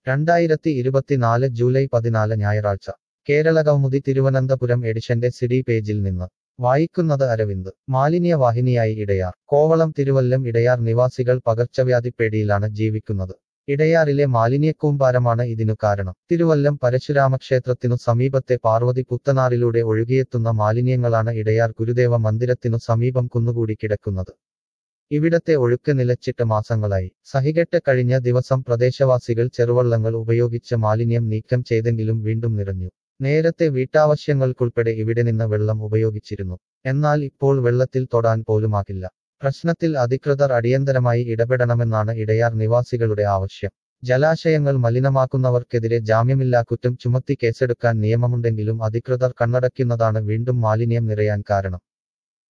രണ്ടായിരത്തി ഇരുപത്തിനാല് ജൂലൈ പതിനാല് ഞായറാഴ്ച കേരള കൗമുദി തിരുവനന്തപുരം എഡിഷന്റെ സിഡി പേജിൽ നിന്ന് വായിക്കുന്നത് അരവിന്ദ് മാലിന്യവാഹിനിയായി ഇടയാർ കോവളം തിരുവല്ലം ഇടയാർ നിവാസികൾ പകർച്ചവ്യാധിപ്പേടിയിലാണ് ജീവിക്കുന്നത് ഇടയാറിലെ മാലിന്യക്കൂമ്പാരമാണ് ഇതിനു കാരണം തിരുവല്ലം പരശുരാമക്ഷേത്രത്തിനു സമീപത്തെ പാർവതി പുത്തനാറിലൂടെ ഒഴുകിയെത്തുന്ന മാലിന്യങ്ങളാണ് ഇടയാർ ഗുരുദേവ മന്ദിരത്തിനു സമീപം കുന്നുകൂടി കിടക്കുന്നത് ഇവിടത്തെ ഒഴുക്ക് നിലച്ചിട്ട് മാസങ്ങളായി സഹികെട്ട് കഴിഞ്ഞ ദിവസം പ്രദേശവാസികൾ ചെറുവള്ളങ്ങൾ ഉപയോഗിച്ച് മാലിന്യം നീക്കം ചെയ്തെങ്കിലും വീണ്ടും നിറഞ്ഞു നേരത്തെ വീട്ടാവശ്യങ്ങൾക്കുൾപ്പെടെ ഇവിടെ നിന്ന് വെള്ളം ഉപയോഗിച്ചിരുന്നു എന്നാൽ ഇപ്പോൾ വെള്ളത്തിൽ തൊടാൻ പോലുമാകില്ല പ്രശ്നത്തിൽ അധികൃതർ അടിയന്തരമായി ഇടപെടണമെന്നാണ് ഇടയാർ നിവാസികളുടെ ആവശ്യം ജലാശയങ്ങൾ മലിനമാക്കുന്നവർക്കെതിരെ ജാമ്യമില്ലാ കുറ്റം ചുമത്തി കേസെടുക്കാൻ നിയമമുണ്ടെങ്കിലും അധികൃതർ കണ്ണടയ്ക്കുന്നതാണ് വീണ്ടും മാലിന്യം നിറയാൻ കാരണം